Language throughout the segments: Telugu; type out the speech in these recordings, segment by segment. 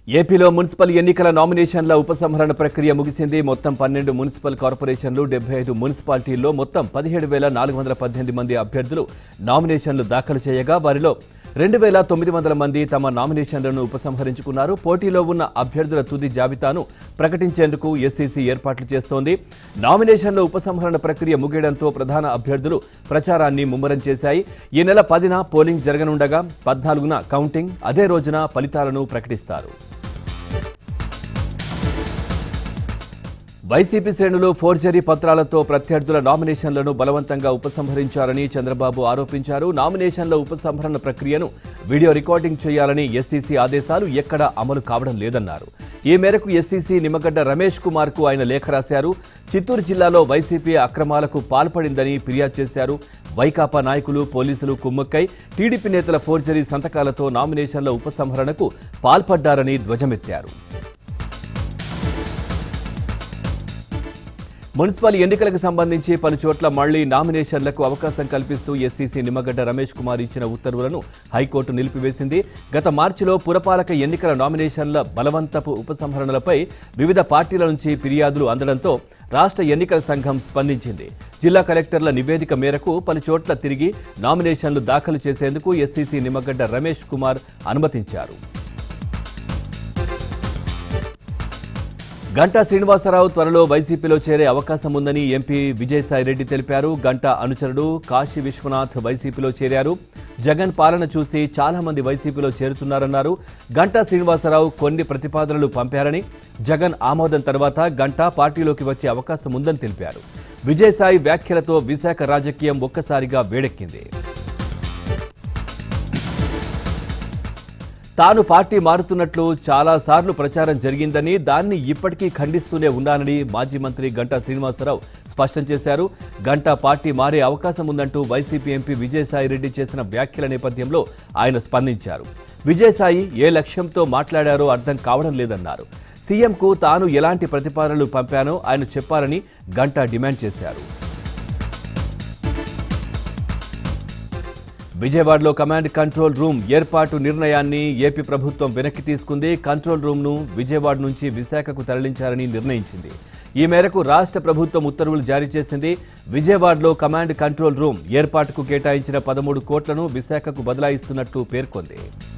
ఏపీలో మున్సిపల్ ఎన్నికల నామినేషన్ల ఉపసంహరణ ప్రక్రియ ముగిసింది మొత్తం పన్నెండు మున్సిపల్ కార్పొరేషన్లు డెబ్బై ఐదు మున్సిపాలిటీల్లో మొత్తం పదిహేడు వేల నాలుగు వందల పద్దెనిమిది మంది అభ్యర్థులు నామినేషన్లు దాఖలు చేయగా వారిలో రెండు వేల తొమ్మిది వందల మంది తమ నామినేషన్లను ఉపసంహరించుకున్నారు పోటీలో ఉన్న అభ్యర్థుల తుది జాబితాను ప్రకటించేందుకు ఎస్సీసీ ఏర్పాట్లు చేస్తోంది నామినేషన్ల ఉపసంహరణ ప్రక్రియ ముగియడంతో ప్రధాన అభ్యర్థులు ప్రచారాన్ని ముమ్మరం చేశాయి ఈ నెల పదిన పోలింగ్ జరగనుండగా పద్నాలుగున కౌంటింగ్ అదే రోజున ఫలితాలను ప్రకటిస్తారు వైసీపీ శ్రేణులు ఫోర్జరీ పత్రాలతో ప్రత్యర్థుల నామినేషన్లను బలవంతంగా ఉపసంహరించారని చంద్రబాబు ఆరోపించారు నామినేషన్ల ఉపసంహరణ ప్రక్రియను వీడియో రికార్డింగ్ చేయాలని ఎస్సీసీ ఆదేశాలు ఎక్కడా అమలు కావడం లేదన్నారు ఈ మేరకు ఎస్సీసీ నిమ్మగడ్డ రమేష్ కుమార్ కు ఆయన లేఖ రాశారు చిత్తూరు జిల్లాలో వైసీపీ అక్రమాలకు పాల్పడిందని ఫిర్యాదు చేశారు వైకాపా నాయకులు పోలీసులు కుమ్మక్కై టీడీపీ నేతల ఫోర్జరీ సంతకాలతో నామినేషన్ల ఉపసంహరణకు పాల్పడ్డారని ధ్వజమెత్తారు మున్సిపల్ ఎన్నికలకు సంబంధించి పలు చోట్ల మళ్లీ నామినేషన్లకు అవకాశం కల్పిస్తూ ఎస్సీసీ నిమ్మగడ్డ రమేష్ కుమార్ ఇచ్చిన ఉత్తర్వులను హైకోర్టు నిలిపివేసింది గత మార్చిలో పురపాలక ఎన్నికల నామినేషన్ల బలవంతపు ఉపసంహరణలపై వివిధ పార్టీల నుంచి ఫిర్యాదులు అందడంతో రాష్ట్ర ఎన్నికల సంఘం స్పందించింది జిల్లా కలెక్టర్ల నివేదిక మేరకు పలు చోట్ల తిరిగి నామినేషన్లు దాఖలు చేసేందుకు ఎస్సీసీ నిమ్మగడ్డ రమేష్ కుమార్ అనుమతించారు గంటా శ్రీనివాసరావు త్వరలో వైసీపీలో చేరే అవకాశం ఉందని ఎంపీ విజయసాయిరెడ్డి తెలిపారు గంటా అనుచరుడు కాశీ విశ్వనాథ్ వైసీపీలో చేరారు జగన్ పాలన చూసి చాలా మంది వైసీపీలో చేరుతున్నారన్నారు గంటా శ్రీనివాసరావు కొన్ని ప్రతిపాదనలు పంపారని జగన్ ఆమోదం తర్వాత గంటా పార్టీలోకి వచ్చే అవకాశం ఉందని తెలిపారు విజయసాయి వ్యాఖ్యలతో విశాఖ రాజకీయం ఒక్కసారిగా వేడెక్కింది తాను పార్టీ మారుతున్నట్లు చాలాసార్లు ప్రచారం జరిగిందని దాన్ని ఇప్పటికీ ఖండిస్తూనే ఉన్నానని మాజీ మంత్రి గంటా శ్రీనివాసరావు స్పష్టం చేశారు గంటా పార్టీ మారే అవకాశం ఉందంటూ వైసీపీ ఎంపీ విజయసాయి రెడ్డి చేసిన వ్యాఖ్యల నేపథ్యంలో ఆయన స్పందించారు విజయసాయి ఏ లక్ష్యంతో మాట్లాడారో అర్థం కావడం లేదన్నారు సీఎంకు తాను ఎలాంటి ప్రతిపాదనలు పంపానో ఆయన చెప్పాలని గంటా డిమాండ్ చేశారు విజయవాడలో కమాండ్ కంట్రోల్ రూమ్ ఏర్పాటు నిర్ణయాన్ని ఏపీ ప్రభుత్వం వెనక్కి తీసుకుంది కంట్రోల్ రూమ్ను విజయవాడ నుంచి విశాఖకు తరలించాలని నిర్ణయించింది ఈ మేరకు రాష్ట్ర ప్రభుత్వం ఉత్తర్వులు జారీ చేసింది విజయవాడలో కమాండ్ కంట్రోల్ రూమ్ ఏర్పాటుకు కేటాయించిన పదమూడు కోట్లను విశాఖకు బదలాయిస్తున్నట్లు పేర్కొంది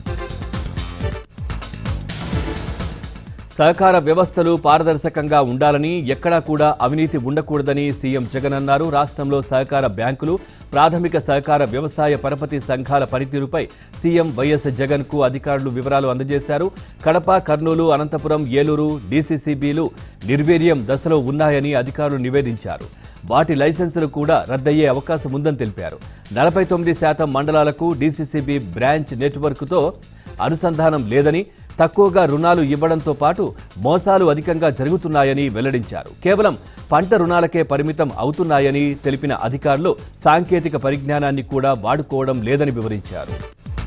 సహకార వ్యవస్థలు పారదర్శకంగా ఉండాలని ఎక్కడా కూడా అవినీతి ఉండకూడదని సీఎం జగన్ అన్నారు రాష్ట్రంలో సహకార బ్యాంకులు ప్రాథమిక సహకార వ్యవసాయ పరపతి సంఘాల పనితీరుపై సీఎం వైఎస్ జగన్ కు అధికారులు వివరాలు అందజేశారు కడప కర్నూలు అనంతపురం ఏలూరు డీసీసీబీలు నిర్వీర్యం దశలో ఉన్నాయని అధికారులు నివేదించారు వాటి లైసెన్సులు కూడా రద్దయ్యే అవకాశం ఉందని తెలిపారు నలభై తొమ్మిది శాతం మండలాలకు డీసీసీబీ బ్రాంచ్ నెట్వర్క్తో అనుసంధానం లేదని తక్కువగా రుణాలు ఇవ్వడంతో పాటు మోసాలు అధికంగా జరుగుతున్నాయని వెల్లడించారు కేవలం పంట రుణాలకే పరిమితం అవుతున్నాయని తెలిపిన అధికారులు సాంకేతిక పరిజ్ఞానాన్ని కూడా వాడుకోవడం లేదని వివరించారు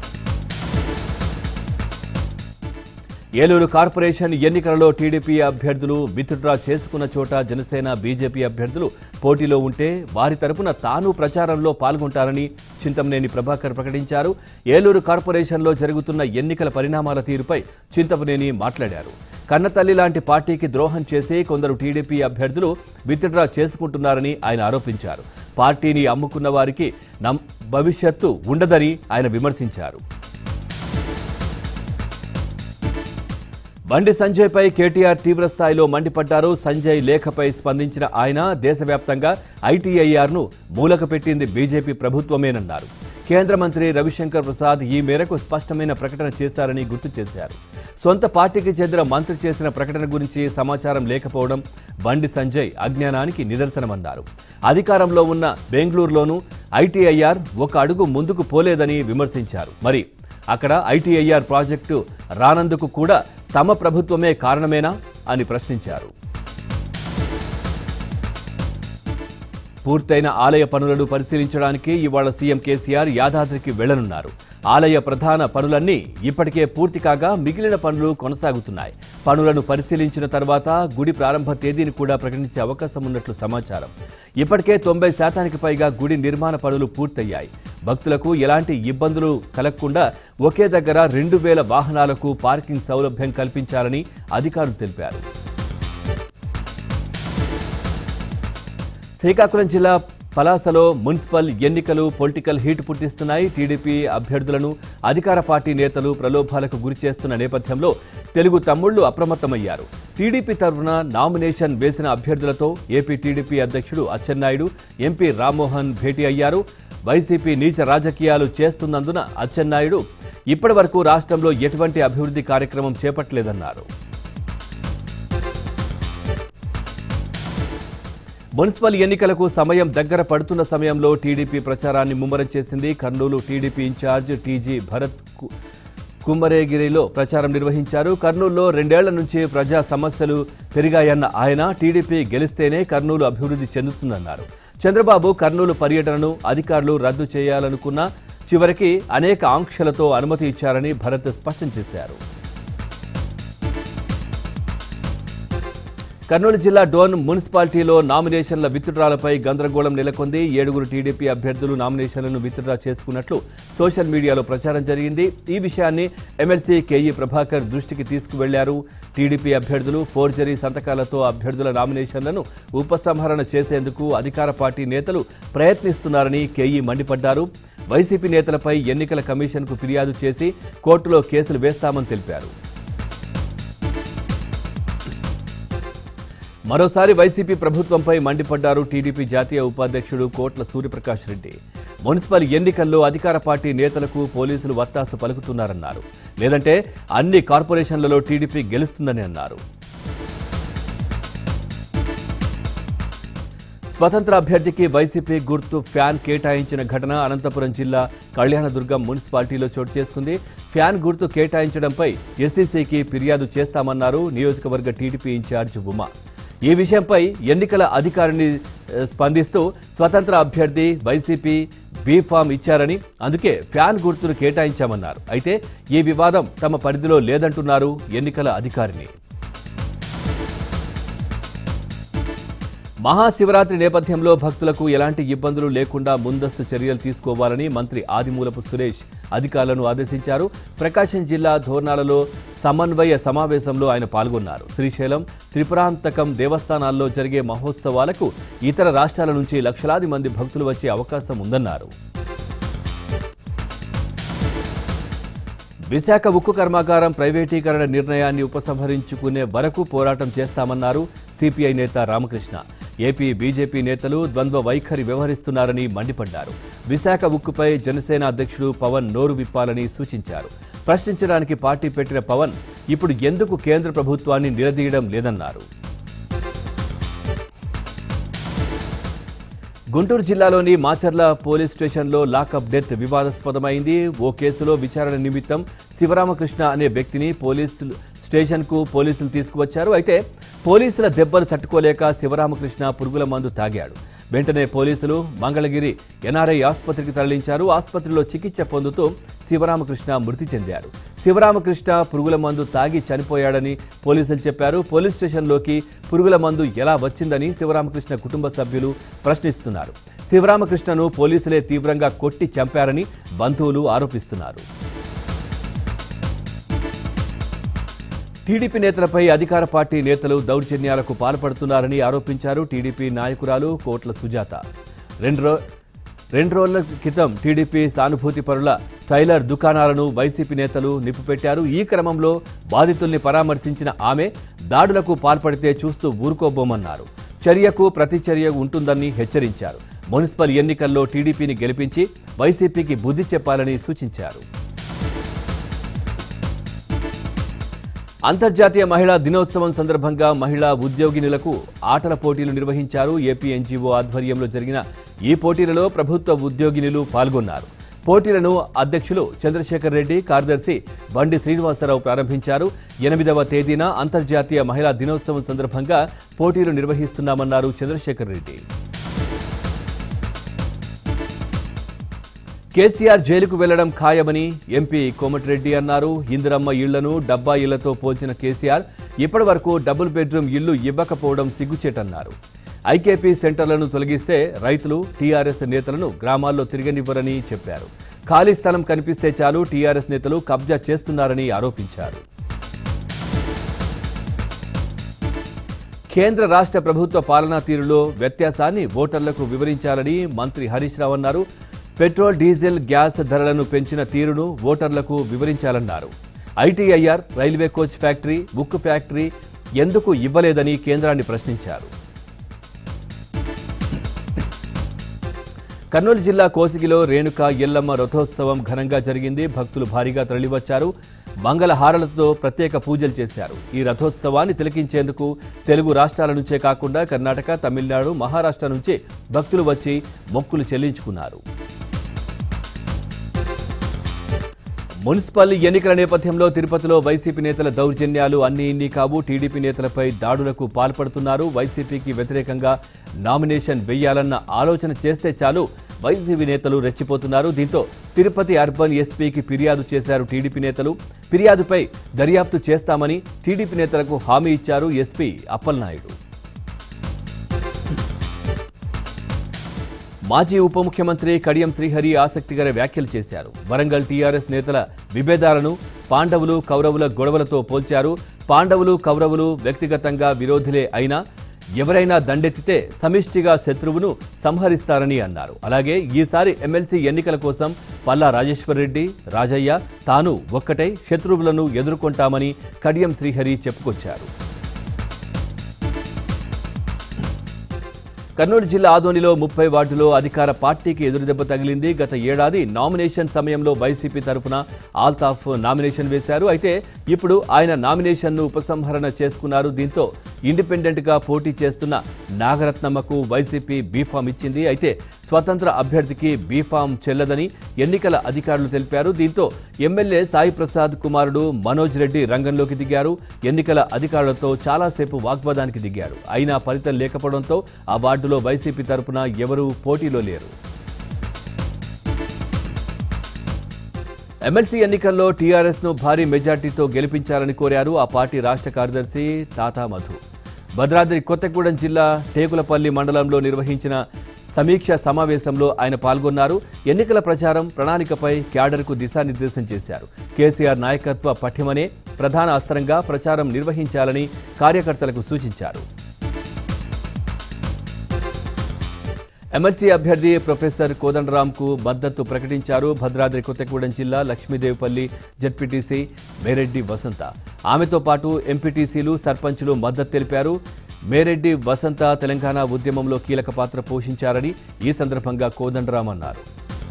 ఏలూరు కార్పొరేషన్ ఎన్నికలలో టీడీపీ అభ్యర్థులు విత్డ్రా చేసుకున్న చోట జనసేన బీజేపీ అభ్యర్థులు పోటీలో ఉంటే వారి తరపున తాను ప్రచారంలో పాల్గొంటారని చింతమనేని ప్రభాకర్ ప్రకటించారు ఏలూరు కార్పొరేషన్లో జరుగుతున్న ఎన్నికల పరిణామాల తీరుపై చింతమనేని మాట్లాడారు కన్నతల్లి లాంటి పార్టీకి ద్రోహం చేసి కొందరు టీడీపీ అభ్యర్థులు విత్డ్రా చేసుకుంటున్నారని ఆయన ఆరోపించారు పార్టీని అమ్ముకున్న వారికి నమ్ భవిష్యత్తు ఉండదని ఆయన విమర్శించారు బండి సంజయ్పై కేటీఆర్ తీవ్ర స్థాయిలో మండిపడ్డారు సంజయ్ లేఖపై స్పందించిన ఆయన దేశవ్యాప్తంగా ఐటీఐఆర్ను మూలక పెట్టింది బీజేపీ ప్రభుత్వమేనన్నారు కేంద్ర మంత్రి రవిశంకర్ ప్రసాద్ ఈ మేరకు స్పష్టమైన ప్రకటన చేశారని గుర్తు చేశారు సొంత పార్టీకి చెందిన మంత్రి చేసిన ప్రకటన గురించి సమాచారం లేకపోవడం బండి సంజయ్ అజ్ఞానానికి నిదర్శనమన్నారు అధికారంలో ఉన్న బెంగళూరులోనూ ఐటీఐఆర్ ఒక అడుగు ముందుకు పోలేదని విమర్శించారు మరి అక్కడ ఐటీఐఆర్ ప్రాజెక్టు రానందుకు కూడా తమ ప్రభుత్వమే కారణమేనా అని ప్రశ్నించారు పూర్తయిన ఆలయ పనులను పరిశీలించడానికి ఇవాళ సీఎం కేసీఆర్ యాదాద్రికి వెళ్లనున్నారు ఆలయ ప్రధాన పనులన్నీ ఇప్పటికే పూర్తి కాగా మిగిలిన పనులు కొనసాగుతున్నాయి పనులను పరిశీలించిన తర్వాత గుడి ప్రారంభ తేదీని కూడా ప్రకటించే అవకాశం ఉన్నట్లు సమాచారం ఇప్పటికే తొంభై శాతానికి పైగా గుడి నిర్మాణ పనులు పూర్తయ్యాయి భక్తులకు ఎలాంటి ఇబ్బందులు కలగకుండా ఒకే దగ్గర రెండు వేల వాహనాలకు పార్కింగ్ సౌలభ్యం కల్పించాలని అధికారులు తెలిపారు శ్రీకాకుళం జిల్లా పలాసలో మున్సిపల్ ఎన్నికలు పొలిటికల్ హీట్ పుట్టిస్తున్నాయి టీడీపీ అభ్యర్థులను అధికార పార్టీ నేతలు ప్రలోభాలకు గురి చేస్తున్న నేపథ్యంలో తెలుగు తమ్ముళ్లు అప్రమత్తమయ్యారు టీడీపీ తరఫున నామినేషన్ వేసిన అభ్యర్థులతో ఏపీ టీడీపీ అధ్యక్షుడు అచ్చెన్నాయుడు ఎంపీ రామ్మోహన్ భేటీ అయ్యారు వైసీపీ నీచ రాజకీయాలు చేస్తున్నందున అచ్చెన్నాయుడు ఇప్పటి వరకు రాష్ట్రంలో ఎటువంటి అభివృద్ధి కార్యక్రమం చేపట్టలేదన్నారు మున్సిపల్ ఎన్నికలకు సమయం దగ్గర పడుతున్న సమయంలో టీడీపీ ప్రచారాన్ని ముమ్మరం చేసింది Kurnool TDP incharge TG Bharath కు- కుమ్మరేగిరిలో ప్రచారం నిర్వహించారు కర్నూలులో రెండేళ్ల నుంచి ప్రజా సమస్యలు పెరిగాయన్న ఆయన టీడీపీ గెలిస్తేనే కర్నూలు అభివృద్ధి చెందుతుందన్నారు చంద్రబాబు కర్నూలు పర్యటనను అధికారులు రద్దు చేయాలనుకున్నా చివరికి అనేక ఆంక్షలతో అనుమతి ఇచ్చారని భరత్ స్పష్టం చేశారు కర్నూలు జిల్లా డోన్ మున్సిపాలిటీలో నామినేషన్ల విత్డ్రాలపై గందరగోళం నెలకొంది ఏడుగురు టీడీపీ అభ్యర్థులు నామినేషన్లను విత్డ్రా చేసుకున్నట్లు సోషల్ మీడియాలో ప్రచారం జరిగింది ఈ విషయాన్ని ఎమ్మెల్సీ కేఈ ప్రభాకర్ దృష్టికి తీసుకువెళ్లారు టీడీపీ అభ్యర్థులు ఫోర్జరీ సంతకాలతో అభ్యర్థుల నామినేషన్లను ఉపసంహరణ చేసేందుకు అధికార పార్టీ నేతలు ప్రయత్నిస్తున్నారని కేఈ మండిపడ్డారు వైసీపీ నేతలపై ఎన్నికల కమిషన్కు ఫిర్యాదు చేసి కోర్టులో కేసులు వేస్తామని తెలిపారు మరోసారి వైసీపీ ప్రభుత్వంపై మండిపడ్డారు టీడీపీ జాతీయ ఉపాధ్యక్షుడు కోట్ల సూర్యప్రకాష్ రెడ్డి మున్సిపల్ ఎన్నికల్లో అధికార పార్టీ నేతలకు పోలీసులు వత్తాసు పలుకుతున్నారన్నారు లేదంటే అన్ని కార్పొరేషన్లలో టీడీపీ గెలుస్తుందని అన్నారు స్వతంత్ర అభ్యర్థికి వైసీపీ గుర్తు ఫ్యాన్ కేటాయించిన ఘటన అనంతపురం జిల్లా కళ్యాణదుర్గం మున్సిపాలిటీలో చోటు చేసుకుంది ఫ్యాన్ గుర్తు కేటాయించడంపై ఎస్సీసీకి ఫిర్యాదు చేస్తామన్నారు నియోజకవర్గ టీడీపీ ఇన్ఛార్జ్ ఉమా ఈ విషయంపై ఎన్నికల అధికారిని ఆ, స్పందిస్తూ స్వతంత్ర అభ్యర్థి వైసీపీ బీఫామ్ ఇచ్చారని అందుకే ఫ్యాన్ గుర్తును కేటాయించామన్నారు అయితే ఈ వివాదం తమ పరిధిలో లేదంటున్నారు ఎన్నికల అధికారిని మహాశివరాత్రి నేపథ్యంలో భక్తులకు ఎలాంటి ఇబ్బందులు లేకుండా ముందస్తు చర్యలు తీసుకోవాలని మంత్రి ఆదిమూలపు సురేష్ అధికారులను ఆదేశించారు ప్రకాశం జిల్లా ధోర్నాలలో సమన్వయ సమావేశంలో ఆయన పాల్గొన్నారు శ్రీశైలం త్రిపురాంతకం దేవస్థానాల్లో జరిగే మహోత్సవాలకు ఇతర రాష్ట్రాల నుంచి లక్షలాది మంది భక్తులు వచ్చే అవకాశం ఉందన్నారు విశాఖ ఉక్కు కర్మాగారం ప్రైవేటీకరణ నిర్ణయాన్ని ఉపసంహరించుకునే వరకు పోరాటం చేస్తామన్నారు సిపిఐ నేత రామకృష్ణ ఏపీ బీజేపీ నేతలు ద్వంద్వ వైఖరి వ్యవహరిస్తున్నారని మండిపడ్డారు విశాఖ ఉక్కుపై జనసేన అధ్యక్షుడు పవన్ నోరు విప్పాలని సూచించారు ప్రశ్నించడానికి పార్టీ పెట్టిన పవన్ ఇప్పుడు ఎందుకు కేంద్ర ప్రభుత్వాన్ని నిలదీయడం లేదన్నారు గుంటూరు జిల్లాలోని మాచర్ల పోలీస్ స్టేషన్లో లాకప్ డెత్ వివాదాస్పదమైంది ఓ కేసులో విచారణ నిమిత్తం శివరామకృష్ణ అనే వ్యక్తిని పోలీసులు స్టేషన్కు పోలీసులు తీసుకువచ్చారు అయితే పోలీసుల దెబ్బలు తట్టుకోలేక శివరామకృష్ణ పురుగుల మందు తాగాడు వెంటనే పోలీసులు మంగళగిరి ఎన్ఆర్ఐ ఆసుపత్రికి తరలించారు ఆసుపత్రిలో చికిత్స పొందుతూ శివరామకృష్ణ మృతి చెందాడు శివరామకృష్ణ పురుగుల మందు తాగి చనిపోయాడని పోలీసులు చెప్పారు పోలీస్ స్టేషన్లోకి పురుగుల మందు ఎలా వచ్చిందని శివరామకృష్ణ కుటుంబ సభ్యులు ప్రశ్నిస్తున్నారు శివరామకృష్ణను పోలీసులే తీవ్రంగా కొట్టి చంపారని బంధువులు ఆరోపిస్తున్నారు టీడీపీ నేతలపై అధికార పార్టీ నేతలు దౌర్జన్యాలకు పాల్పడుతున్నారని ఆరోపించారు టీడీపీ నాయకురాలు కోట్ల సుజాత రెండు రో రెండు రోజుల క్రితం టీడీపీ సానుభూతి పరుల టైలర్ దుకాణాలను వైసీపీ నేతలు నిప్పుపెట్టారు ఈ క్రమంలో బాధితుల్ని పరామర్శించిన ఆమె దాడులకు పాల్పడితే చూస్తూ ఊరుకోబోమన్నారు చర్యకు ప్రతిచర్య ఉంటుందని హెచ్చరించారు మున్సిపల్ ఎన్నికల్లో టీడీపీని గెలిపించి వైసీపీకి బుద్ధి చెప్పాలని సూచించారు అంతర్జాతీయ మహిళా దినోత్సవం సందర్భంగా మహిళా ఉద్యోగినులకు ఆటల పోటీలు నిర్వహించారు ఏపీ ఎన్జీఓ ఆధ్వర్యంలో జరిగిన ఈ పోటీలలో ప్రభుత్వ ఉద్యోగినులు పాల్గొన్నారు పోటీలను అధ్యక్షులు చంద్రశేఖర్ రెడ్డి కార్యదర్శి బండి శ్రీనివాసరావు ప్రారంభించారు ఎనిమిదవ తేదీన అంతర్జాతీయ మహిళా దినోత్సవం సందర్భంగా పోటీలు నిర్వహిస్తున్నామన్నారు చంద్రశేఖర్ రెడ్డి కేసీఆర్ జైలుకు వెళ్లడం ఖాయమని ఎంపీ కోమటిరెడ్డి అన్నారు ఇందిరమ్మ ఇళ్లను డబ్బా ఇళ్లతో పోల్చిన కేసీఆర్ ఇప్పటి వరకు డబుల్ బెడ్రూమ్ ఇల్లు ఇవ్వకపోవడం సిగ్గుచేటన్నారు ఐకేపీ సెంటర్లను తొలగిస్తే రైతులు టీఆర్ఎస్ నేతలను గ్రామాల్లో తిరగనివ్వరని చెప్పారు ఖాళీ స్థలం కనిపిస్తే చాలు టీఆర్ఎస్ నేతలు కబ్జా చేస్తున్నారని ఆరోపించారు కేంద్ర రాష్ట్ర ప్రభుత్వ పాలనా తీరులో వ్యత్యాసాన్ని ఓటర్లకు వివరించాలని మంత్రి హరీష్ రావు అన్నారు పెట్రోల్ డీజిల్ గ్యాస్ ధరలను పెంచిన తీరును ఓటర్లకు వివరించాలన్నారు ఐటీఐఆర్ రైల్వే కోచ్ ఫ్యాక్టరీ ఉక్కు ఫ్యాక్టరీ ఎందుకు ఇవ్వలేదని కేంద్రాన్ని ప్రశ్నించారు కర్నూలు జిల్లా కోసిగిలో రేణుక ఎల్లమ్మ రథోత్సవం ఘనంగా జరిగింది భక్తులు భారీగా తరలివచ్చారు మంగళహారలతో ప్రత్యేక పూజలు చేశారు ఈ రథోత్సవాన్ని తిలకించేందుకు తెలుగు రాష్ట్రాల నుంచే కాకుండా కర్ణాటక తమిళనాడు మహారాష్ట్ర నుంచి భక్తులు వచ్చి మొక్కులు చెల్లించుకున్నారు మున్సిపల్ ఎన్నికల నేపథ్యంలో తిరుపతిలో వైసీపీ నేతల దౌర్జన్యాలు అన్ని ఇన్ని కావు టీడీపీ నేతలపై దాడులకు పాల్పడుతున్నారు వైసీపీకి వ్యతిరేకంగా నామినేషన్ వేయాలన్న ఆలోచన చేస్తే చాలు వైసీపీ నేతలు రెచ్చిపోతున్నారు దీంతో తిరుపతి అర్బన్ ఎస్పీకి ఫిర్యాదు చేశారు టీడీపీ నేతలు ఫిర్యాదుపై దర్యాప్తు చేస్తామని టీడీపీ నేతలకు హామీ ఇచ్చారు ఎస్పీ అప్పలనాయుడు మాజీ ఉప ముఖ్యమంత్రి కడియం శ్రీహరి ఆసక్తికర వ్యాఖ్యలు చేశారు వరంగల్ టీఆర్ఎస్ నేతల విభేదాలను పాండవులు కౌరవుల గొడవలతో పోల్చారు పాండవులు కౌరవులు వ్యక్తిగతంగా విరోధులే అయినా ఎవరైనా దండెత్తితే సమిష్టిగా శత్రువును సంహరిస్తారని అన్నారు అలాగే ఈసారి ఎమ్మెల్సీ ఎన్నికల కోసం పల్లా రాజేశ్వరరెడ్డి రాజయ్య తాను ఒక్కటై శత్రువులను ఎదుర్కొంటామని కడియం శ్రీహరి చెప్పుకొచ్చారు కర్నూలు జిల్లా ఆదోనిలో ముప్పై వార్డులో అధికార పార్టీకి ఎదురుదెబ్బ తగిలింది గత ఏడాది నామినేషన్ సమయంలో వైసీపీ తరపున ఆల్తాఫ్ నామినేషన్ వేశారు అయితే ఇప్పుడు ఆయన నామినేషన్ను ఉపసంహరణ చేసుకున్నారు దీంతో ఇండిపెండెంట్ గా పోటీ చేస్తున్న నాగరత్నమ్మకు వైసీపీ బీఫామ్ ఇచ్చింది అయితే స్వతంత్ర అభ్యర్థికి బీఫామ్ చెల్లదని ఎన్నికల అధికారులు తెలిపారు దీంతో ఎమ్మెల్యే సాయి ప్రసాద్ కుమారుడు మనోజ్ రెడ్డి రంగంలోకి దిగారు ఎన్నికల అధికారులతో చాలాసేపు వాగ్వాదానికి దిగారు అయినా ఫలితం లేకపోవడంతో ఆ వార్డులో వైసీపీ తరపున ఎవరూ పోటీలో లేరు ఎమ్మెల్సీ ఎన్నికల్లో టీఆర్ఎస్ ను భారీ మెజార్టీతో గెలిపించాలని కోరారు ఆ పార్టీ రాష్ట్ర కార్యదర్శి తాతా మధు భద్రాద్రి కొత్తగూడెం జిల్లా టేకులపల్లి మండలంలో నిర్వహించిన సమీక్ష సమావేశంలో ఆయన పాల్గొన్నారు ఎన్నికల ప్రచారం ప్రణాళికపై క్యాడర్కు దిశానిర్దేశం చేశారు కేసీఆర్ నాయకత్వ పఠ్యమనే ప్రధాన అస్త్రంగా ప్రచారం నిర్వహించాలని కార్యకర్తలకు సూచించారు ఎమ్మెల్సీ అభ్యర్థి ప్రొఫెసర్ కోదండరాంకు మద్దతు ప్రకటించారు భద్రాద్రి కొత్తగూడెం జిల్లా లక్ష్మీదేవిపల్లి జడ్పీటీసీ మేరెడ్డి వసంత ఆమెతో పాటు ఎంపీటీసీలు సర్పంచులు మద్దతు తెలిపారు మేరెడ్డి వసంత తెలంగాణ ఉద్యమంలో కీలక పాత్ర పోషించారని ఈ సందర్భంగా కోదండరాం అన్నారు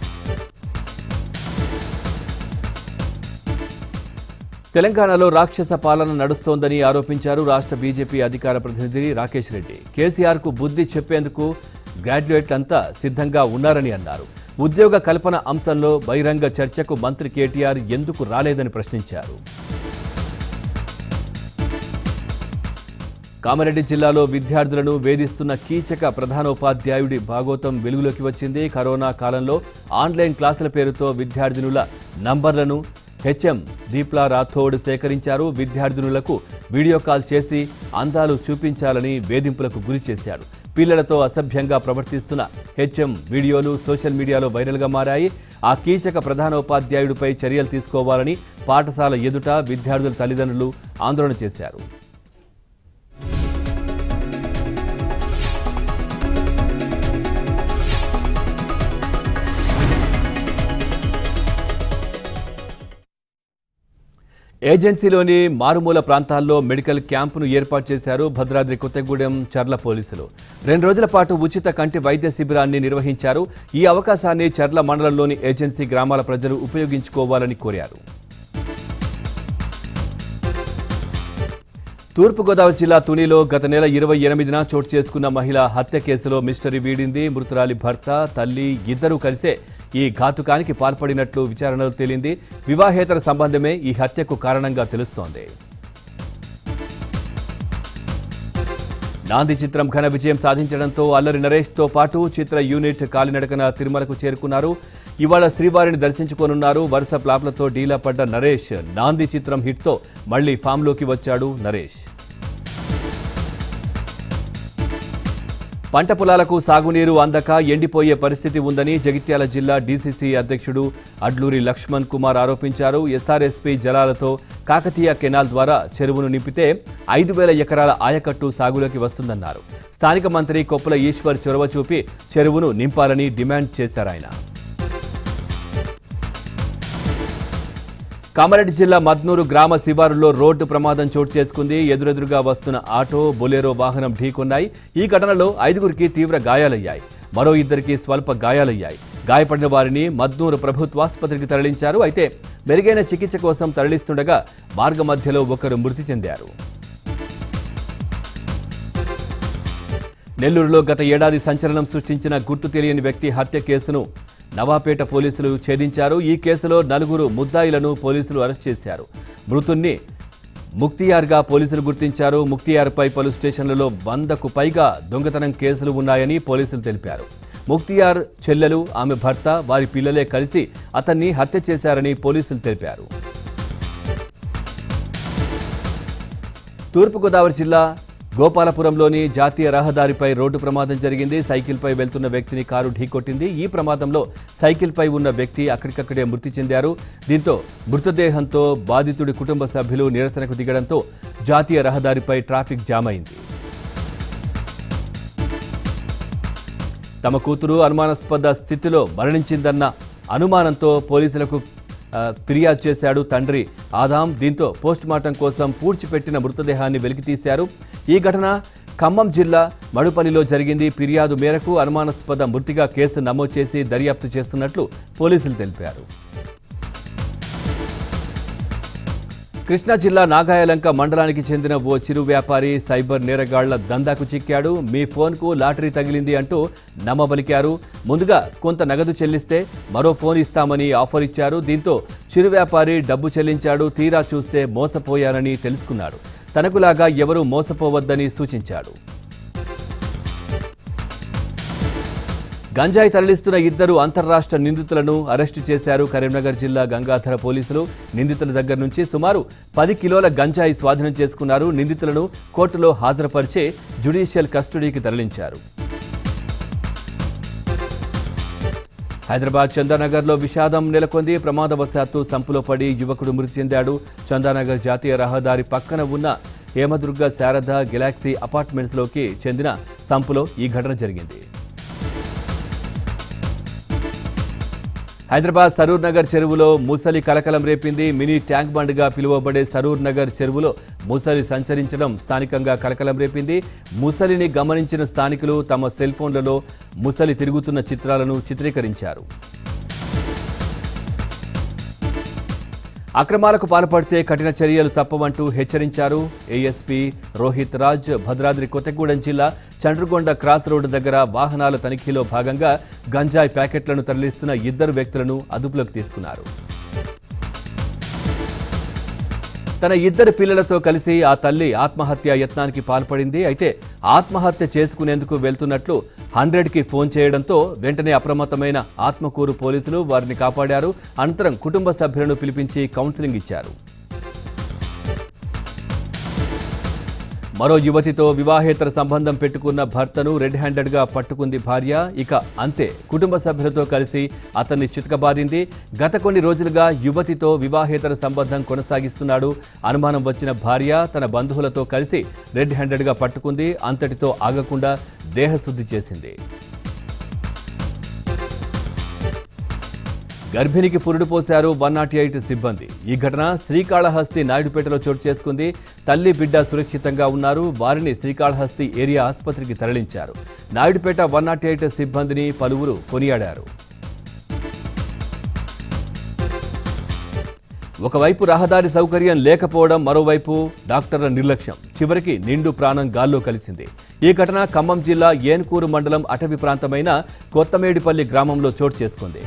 తెలంగాణలో రాక్షస పాలన నడుస్తోందని ఆరోపించారు రాష్ట్ర బీజేపీ అధికార ప్రతినిధి రాకేష్ రెడ్డి కేసీఆర్ కు బుద్ధి చెప్పేందుకు గ్రాడ్యుయేట్లంతా సిద్ధంగా ఉన్నారని అన్నారు ఉద్యోగ కల్పన అంశంలో బహిరంగ చర్చకు మంత్రి కేటీఆర్ ఎందుకు రాలేదని ప్రశ్నించారు కామారెడ్డి జిల్లాలో విద్యార్థులను వేధిస్తున్న కీచక ప్రధానోపాధ్యాయుడి భాగోతం వెలుగులోకి వచ్చింది కరోనా కాలంలో ఆన్లైన్ క్లాసుల పేరుతో విద్యార్థినుల నంబర్లను హెచ్ఎం దీప్లా రాథోడ్ సేకరించారు విద్యార్థినులకు వీడియో కాల్ చేసి అందాలు చూపించాలని వేధింపులకు గురి చేశారు పిల్లలతో అసభ్యంగా ప్రవర్తిస్తున్న హెచ్ఎం వీడియోలు సోషల్ మీడియాలో వైరల్గా మారాయి ఆ కీచక ప్రధానోపాధ్యాయుడిపై చర్యలు తీసుకోవాలని పాఠశాల ఎదుట విద్యార్థుల తల్లిదండ్రులు ఆందోళన చేశారు ఏజెన్సీలోని మారుమూల ప్రాంతాల్లో మెడికల్ క్యాంపును ఏర్పాటు చేశారు భద్రాద్రి కొత్తగూడెం చర్ల పోలీసులు రెండు రోజుల పాటు ఉచిత కంటి వైద్య శిబిరాన్ని నిర్వహించారు ఈ అవకాశాన్ని చర్ల మండలంలోని ఏజెన్సీ గ్రామాల ప్రజలు ఉపయోగించుకోవాలని కోరారు తూర్పుగోదావరి జిల్లా తునిలో గత నెల ఇరవై ఎనిమిదిన చోటు చేసుకున్న మహిళ హత్య కేసులో మిస్టరీ వీడింది మృతురాలి భర్త తల్లి ఇద్దరూ కలిసే ఈ ఘాతుకానికి పాల్పడినట్లు విచారణలో తేలింది వివాహేతర సంబంధమే ఈ హత్యకు కారణంగా తెలుస్తోంది నాంది చిత్రం ఘన విజయం సాధించడంతో అల్లరి నరేష్తో పాటు చిత్ర యూనిట్ కాలినడకన తిరుమలకు చేరుకున్నారు ఇవాళ శ్రీవారిని దర్శించుకోనున్నారు వరుస ప్లాప్లతో డీలా పడ్డ నరేష్ నాంది చిత్రం హిట్తో మళ్లీ ఫామ్లోకి వచ్చాడు నరేష్ పంట పొలాలకు సాగునీరు అందక ఎండిపోయే పరిస్థితి ఉందని జగిత్యాల జిల్లా డీసీసీ అధ్యక్షుడు అడ్లూరి లక్ష్మణ్ కుమార్ ఆరోపించారు ఎస్ఆర్ఎస్పీ జలాలతో కాకతీయ కెనాల్ ద్వారా చెరువును నింపితే ఐదు వేల ఎకరాల ఆయకట్టు సాగులోకి వస్తుందన్నారు స్థానిక మంత్రి కొప్పుల ఈశ్వర్ చొరవ చూపి చెరువును నింపాలని డిమాండ్ చేశారాయన కామారెడ్డి జిల్లా మద్నూరు గ్రామ శివారులో రోడ్డు ప్రమాదం చోటు చేసుకుంది ఎదురెదురుగా వస్తున్న ఆటో బొలేరో వాహనం ఢీకొన్నాయి ఈ ఘటనలో ఐదుగురికి తీవ్ర గాయాలయ్యాయి మరో ఇద్దరికి స్వల్ప గాయాలయ్యాయి గాయపడిన వారిని మద్నూరు ప్రభుత్వాసుపత్రికి తరలించారు అయితే మెరుగైన చికిత్స కోసం తరలిస్తుండగా మార్గ మధ్యలో ఒకరు మృతి చెందారు నెల్లూరులో గత ఏడాది సంచలనం సృష్టించిన గుర్తు తెలియని వ్యక్తి హత్య కేసును నవాపేట పోలీసులు ఛేదించారు ఈ కేసులో నలుగురు ముద్దాయిలను పోలీసులు అరెస్ట్ చేశారు మృతుణ్ణి ముక్తియార్గా పోలీసులు గుర్తించారు ముక్తియార్పై పలు స్టేషన్లలో వందకు పైగా దొంగతనం కేసులు ఉన్నాయని పోలీసులు తెలిపారు ముక్తియార్ చెల్లెలు ఆమె భర్త వారి పిల్లలే కలిసి అతన్ని హత్య చేశారని పోలీసులు తెలిపారు తూర్పుగోదావరి జిల్లా గోపాలపురంలోని జాతీయ రహదారిపై రోడ్డు ప్రమాదం జరిగింది సైకిల్పై వెళ్తున్న వ్యక్తిని కారు ఢీకొట్టింది ఈ ప్రమాదంలో సైకిల్పై ఉన్న వ్యక్తి అక్కడికక్కడే మృతి చెందారు దీంతో మృతదేహంతో బాధితుడి కుటుంబ సభ్యులు నిరసనకు దిగడంతో జాతీయ రహదారిపై ట్రాఫిక్ జామ్ అయింది తమ కూతురు అనుమానాస్పద స్థితిలో మరణించిందన్న అనుమానంతో పోలీసులకు ఆ, ఫిర్యాదు చేశాడు తండ్రి ఆదాం దీంతో పోస్టుమార్టం కోసం పూడ్చిపెట్టిన మృతదేహాన్ని వెలికితీశారు ఈ ఘటన ఖమ్మం జిల్లా మడుపల్లిలో జరిగింది ఫిర్యాదు మేరకు అనుమానాస్పద మృతిగా కేసు నమోదు చేసి దర్యాప్తు చేస్తున్నట్లు పోలీసులు తెలిపారు కృష్ణా జిల్లా నాగాయలంక మండలానికి చెందిన ఓ చిరు వ్యాపారి సైబర్ నేరగాళ్ల దందాకు చిక్కాడు మీ ఫోన్కు లాటరీ తగిలింది అంటూ నమ్మబలికారు ముందుగా కొంత నగదు చెల్లిస్తే మరో ఫోన్ ఇస్తామని ఆఫర్ ఇచ్చారు దీంతో చిరు వ్యాపారి డబ్బు చెల్లించాడు తీరా చూస్తే మోసపోయారని తెలుసుకున్నాడు తనకులాగా ఎవరూ మోసపోవద్దని సూచించాడు గంజాయి తరలిస్తున్న ఇద్దరు అంతర్రాష్ట్ర నిందితులను అరెస్టు చేశారు కరీంనగర్ జిల్లా గంగాధర పోలీసులు నిందితుల దగ్గర నుంచి సుమారు పది కిలోల గంజాయి స్వాధీనం చేసుకున్నారు నిందితులను కోర్టులో హాజరుపరిచే జ్యుడిషియల్ కస్టడీకి తరలించారు హైదరాబాద్ చందానగర్లో విషాదం నెలకొంది ప్రమాదవశాత్తు సంపులో పడి యువకుడు మృతి చెందాడు చందానగర్ జాతీయ రహదారి పక్కన ఉన్న హేమదుర్గ శారద గెలాక్సీ అపార్ట్మెంట్స్లోకి చెందిన సంపులో ఈ ఘటన జరిగింది హైదరాబాద్ సరూర్ నగర్ చెరువులో ముసలి కలకలం రేపింది మినీ ట్యాంక్ బండ్గా పిలువబడే సరూర్ నగర్ చెరువులో ముసలి సంచరించడం స్థానికంగా కలకలం రేపింది ముసలిని గమనించిన స్థానికులు తమ సెల్ ఫోన్లలో ముసలి తిరుగుతున్న చిత్రాలను చిత్రీకరించారు అక్రమాలకు పాల్పడితే కఠిన చర్యలు తప్పవంటూ హెచ్చరించారు ఏఎస్పీ రోహిత్ రాజ్ భద్రాద్రి కొత్తగూడెం జిల్లా చండ్రుగొండ క్రాస్ రోడ్డు దగ్గర వాహనాల తనిఖీలో భాగంగా గంజాయి ప్యాకెట్లను తరలిస్తున్న ఇద్దరు వ్యక్తులను అదుపులోకి తీసుకున్నారు తన ఇద్దరు పిల్లలతో కలిసి ఆ తల్లి ఆత్మహత్య యత్నానికి పాల్పడింది అయితే ఆత్మహత్య చేసుకునేందుకు వెళ్తున్నట్లు హండ్రెడ్కి ఫోన్ చేయడంతో వెంటనే అప్రమత్తమైన ఆత్మకూరు పోలీసులు వారిని కాపాడారు అనంతరం కుటుంబ సభ్యులను పిలిపించి కౌన్సిలింగ్ ఇచ్చారు మరో యువతితో వివాహేతర సంబంధం పెట్టుకున్న భర్తను రెడ్ హ్యాండెడ్గా పట్టుకుంది భార్య ఇక అంతే కుటుంబ సభ్యులతో కలిసి అతన్ని చితకబాదింది గత కొన్ని రోజులుగా యువతితో వివాహేతర సంబంధం కొనసాగిస్తున్నాడు అనుమానం వచ్చిన భార్య తన బంధువులతో కలిసి రెడ్ హ్యాండెడ్గా పట్టుకుంది అంతటితో ఆగకుండా దేహశుద్ధి చేసింది గర్భిణికి పురుడు పోశారు వన్ నాట్ ఎయిట్ సిబ్బంది ఈ ఘటన శ్రీకాళహస్తి నాయుడుపేటలో చోటు చేసుకుంది తల్లి బిడ్డ సురక్షితంగా ఉన్నారు వారిని శ్రీకాళహస్తి ఏరియా ఆసుపత్రికి తరలించారు నాయుడుపేట వన్ నాట్ ఎయిట్ సిబ్బందిని పలువురు కొనియాడారు ఒకవైపు రహదారి సౌకర్యం లేకపోవడం మరోవైపు డాక్టర్ల నిర్లక్ష్యం చివరికి నిండు ప్రాణం గాల్లో కలిసింది ఈ ఘటన ఖమ్మం జిల్లా ఏన్కూరు మండలం అటవీ ప్రాంతమైన కొత్తమేడిపల్లి గ్రామంలో చోటు చేసుకుంది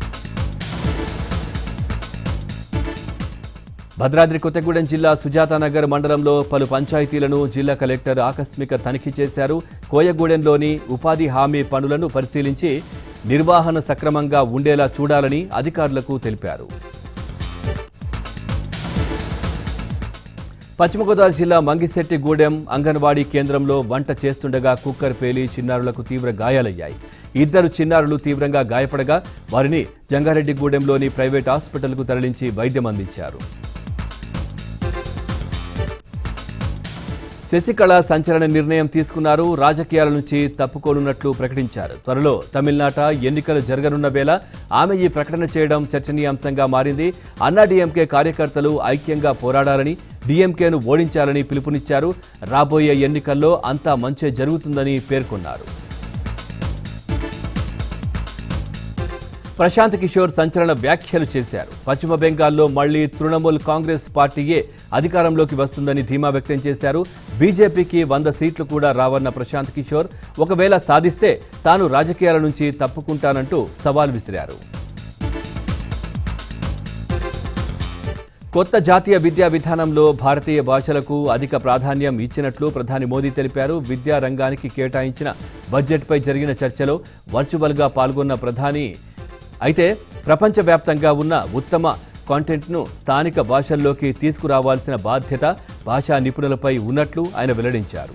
భద్రాద్రి కొత్తగూడెం జిల్లా సుజాతానగర్ మండలంలో పలు పంచాయతీలను జిల్లా కలెక్టర్ ఆకస్మిక తనిఖీ చేశారు కోయగూడెంలోని ఉపాధి హామీ పనులను పరిశీలించి నిర్వహణ సక్రమంగా ఉండేలా చూడాలని అధికారులకు తెలిపారు పశ్చిమ గోదావరి జిల్లా మంగిశెట్టిగూడెం అంగన్వాడీ కేంద్రంలో వంట చేస్తుండగా కుక్కర్ పేలి చిన్నారులకు తీవ్ర గాయాలయ్యాయి ఇద్దరు చిన్నారులు తీవ్రంగా గాయపడగా వారిని జంగారెడ్డిగూడెంలోని ప్రైవేట్ హాస్పిటల్కు తరలించి వైద్యం అందించారు శశికళ సంచలన నిర్ణయం తీసుకున్నారు రాజకీయాల నుంచి తప్పుకోనున్నట్లు ప్రకటించారు త్వరలో తమిళనాట ఎన్నికలు జరగనున్న వేళ ఆమె ఈ ప్రకటన చేయడం చర్చనీయాంశంగా మారింది అన్నా డీఎంకే కార్యకర్తలు ఐక్యంగా పోరాడాలని డీఎంకేను ఓడించాలని పిలుపునిచ్చారు రాబోయే ఎన్నికల్లో అంతా మంచే జరుగుతుందని పేర్కొన్నారు ప్రశాంత్ కిషోర్ సంచలన వ్యాఖ్యలు చేశారు పశ్చిమ బెంగాల్లో మళ్లీ తృణమూల్ కాంగ్రెస్ పార్టీయే అధికారంలోకి వస్తుందని ధీమా వ్యక్తం చేశారు బీజేపీకి వంద సీట్లు కూడా రావన్న ప్రశాంత్ కిషోర్ ఒకవేళ సాధిస్తే తాను రాజకీయాల నుంచి తప్పుకుంటానంటూ సవాల్ విసిరారు కొత్త జాతీయ విద్యా విధానంలో భారతీయ భాషలకు అధిక ప్రాధాన్యం ఇచ్చినట్లు ప్రధాని మోదీ తెలిపారు విద్యా రంగానికి కేటాయించిన బడ్జెట్పై జరిగిన చర్చలో వర్చువల్గా పాల్గొన్న ప్రధాని అయితే ప్రపంచవ్యాప్తంగా ఉన్న ఉత్తమ కాంటెంట్ను స్థానిక భాషల్లోకి తీసుకురావాల్సిన బాధ్యత భాషా నిపుణులపై ఉన్నట్లు ఆయన వెల్లడించారు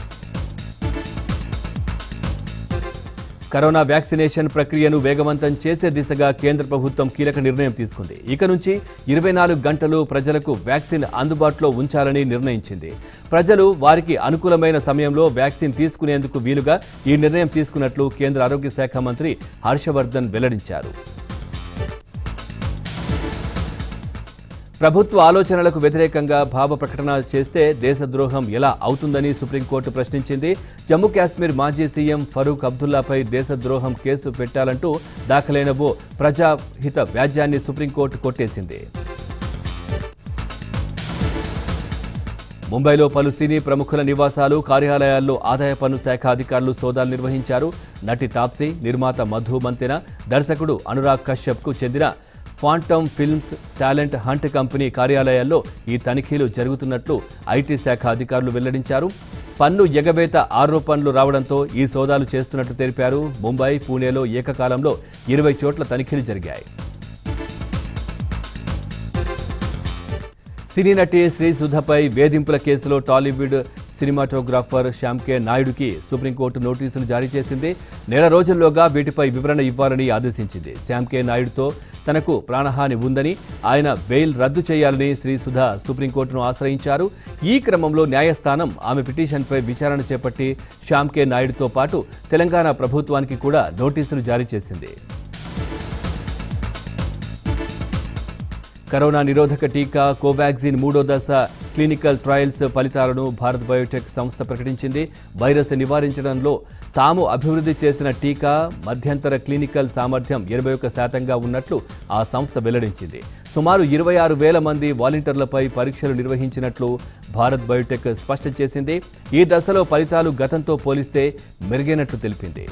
కరోనా వ్యాక్సినేషన్ ప్రక్రియను వేగవంతం చేసే దిశగా కేంద్ర ప్రభుత్వం కీలక నిర్ణయం తీసుకుంది ఇక నుంచి ఇరవై నాలుగు గంటలు ప్రజలకు వ్యాక్సిన్ అందుబాటులో ఉంచాలని నిర్ణయించింది ప్రజలు వారికి అనుకూలమైన సమయంలో వ్యాక్సిన్ తీసుకునేందుకు వీలుగా ఈ నిర్ణయం తీసుకున్నట్లు కేంద్ర ఆరోగ్య శాఖ మంత్రి హర్షవర్ధన్ వెల్లడించారు ప్రభుత్వ ఆలోచనలకు వ్యతిరేకంగా భావ ప్రకటన చేస్తే దేశద్రోహం ఎలా అవుతుందని సుప్రీంకోర్టు ప్రశ్నించింది జమ్మూ కాశ్మీర్ మాజీ సీఎం ఫరూక్ అబ్దుల్లాపై దేశద్రోహం కేసు పెట్టాలంటూ దాఖలైన ఓ ప్రజాహిత వ్యాజ్యాన్ని సుప్రీంకోర్టు కొట్టేసింది ముంబైలో పలు సినీ ప్రముఖుల నివాసాలు కార్యాలయాల్లో ఆదాయ పన్ను శాఖ అధికారులు సోదాలు నిర్వహించారు నటి తాప్సీ నిర్మాత మధు మంతెన దర్శకుడు అనురాగ్ కశ్యప్కు చెందిన Phantom Films talent hunt company కార్యాలయాల్లో ఈ తనిఖీలు జరుగుతున్నట్లు ఐటీ శాఖ అధికారులు వెల్లడించారు పన్ను ఎగవేత ఆరోపణలు రావడంతో ఈ సోదాలు చేస్తున్నట్లు తెలిపారు ముంబై పూణేలో ఏకకాలంలో ఇరవై చోట్ల తనిఖీలు జరిగాయి సినీ నటి శ్రీ సుధపై వేధింపుల కేసులో టాలీవుడ్ సినిమాటోగ్రాఫర్ శ్యామ్ కే నాయుడుకి సుప్రీంకోర్టు నోటీసులు జారీ చేసింది నెల రోజుల్లోగా వీటిపై వివరణ ఇవ్వాలని ఆదేశించింది శ్యామ్ కే నాయుడుతో తనకు ప్రాణహాని ఉందని ఆయన బెయిల్ రద్దు చేయాలని శ్రీ సుధా సుప్రీంకోర్టును ఆశ్రయించారు ఈ క్రమంలో న్యాయస్థానం ఆమె పిటిషన్పై విచారణ చేపట్టి శ్యామ్ కే నాయుడుతో పాటు తెలంగాణ ప్రభుత్వానికి కూడా నోటీసులు జారీ చేసింది కరోనా నిరోధక టీకా కోవాక్సిన్ మూడో దశ క్లినికల్ ట్రయల్స్ ఫలితాలను భారత్ బయోటెక్ సంస్థ ప్రకటించింది వైరస్ నివారించడంలో తాము అభివృద్ధి చేసిన టీకా మధ్యంతర క్లినికల్ సామర్థ్యం ఇరవై ఒక్క శాతంగా ఉన్నట్లు ఆ సంస్థ వెల్లడించింది సుమారు ఇరవై ఆరు వేల మంది వాలంటీర్లపై పరీక్షలు నిర్వహించినట్లు భారత్ బయోటెక్ స్పష్టం చేసింది ఈ దశలో ఫలితాలు గతంతో పోలిస్తే మెరుగైనట్లు తెలిపింది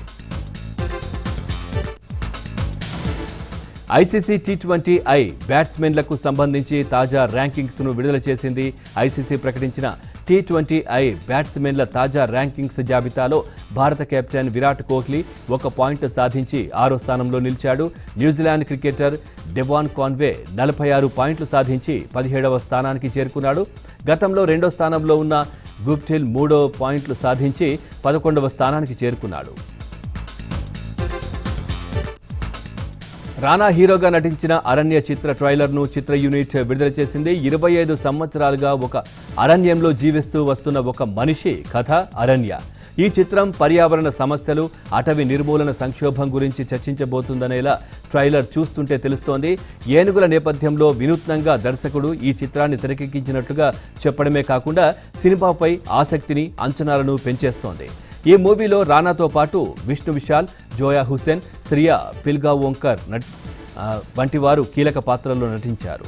ఐసీసీ టీ ట్వంటీ ఐ బ్యాట్స్మెన్లకు సంబంధించి తాజా ర్యాంకింగ్స్ ను విడుదల చేసింది ఐసీసీ ప్రకటించిన టీ ట్వంటీ ఐ బ్యాట్స్మెన్ల తాజా ర్యాంకింగ్స్ జాబితాలో భారత కెప్టెన్ విరాట్ కోహ్లీ ఒక పాయింట్ సాధించి ఆరో స్థానంలో నిలిచాడు న్యూజిలాండ్ క్రికెటర్ డెవాన్ కాన్వే నలభై ఆరు పాయింట్లు సాధించి పదిహేడవ స్థానానికి చేరుకున్నాడు గతంలో రెండో స్థానంలో ఉన్న గుప్టిల్ మూడో పాయింట్లు సాధించి పదకొండవ స్థానానికి చేరుకున్నాడు రానా హీరోగా నటించిన అరణ్య చిత్ర ట్రైలర్ను చిత్ర యూనిట్ విడుదల చేసింది ఇరవై ఐదు సంవత్సరాలుగా ఒక అరణ్యంలో జీవిస్తూ వస్తున్న ఒక మనిషి కథ అరణ్య ఈ చిత్రం పర్యావరణ సమస్యలు అటవీ నిర్మూలన సంక్షోభం గురించి చర్చించబోతుందనేలా ట్రైలర్ చూస్తుంటే తెలుస్తోంది ఏనుగుల నేపథ్యంలో వినూత్నంగా దర్శకుడు ఈ చిత్రాన్ని తెరకెక్కించినట్లుగా చెప్పడమే కాకుండా సినిమాపై ఆసక్తిని అంచనాలను పెంచేస్తోంది ఈ మూవీలో రానాతో పాటు విష్ణు విశాల్ జోయా హుసేన్ శ్రియా పిల్గా ఓంకర్ నట్ ఆ, వంటి వారు కీలక పాత్రల్లో నటించారు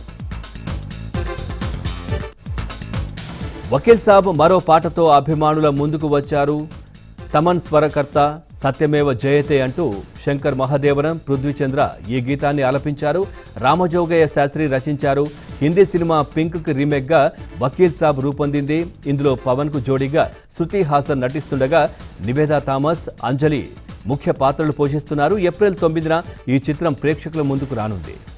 వకీల్ సాబ్ మరో పాటతో అభిమానుల ముందుకు వచ్చారు తమన్ స్వరకర్త సత్యమేవ జయతే అంటూ శంకర్ మహాదేవనం పృథ్వీచంద్ర ఈ గీతాన్ని ఆలపించారు రామజోగయ్య శాస్త్రి రచించారు హిందీ సినిమా పింక్ కి రీమేక్ గా వకీల్ సాబ్ రూపొందింది ఇందులో పవన్ కు జోడీగా శృతి హాసన్ నటిస్తుండగా నివేదా థామస్ అంజలి ముఖ్య పాత్రలు పోషిస్తున్నారు ఏప్రిల్ తొమ్మిదిన ఈ చిత్రం ప్రేక్షకుల ముందుకు రానుంది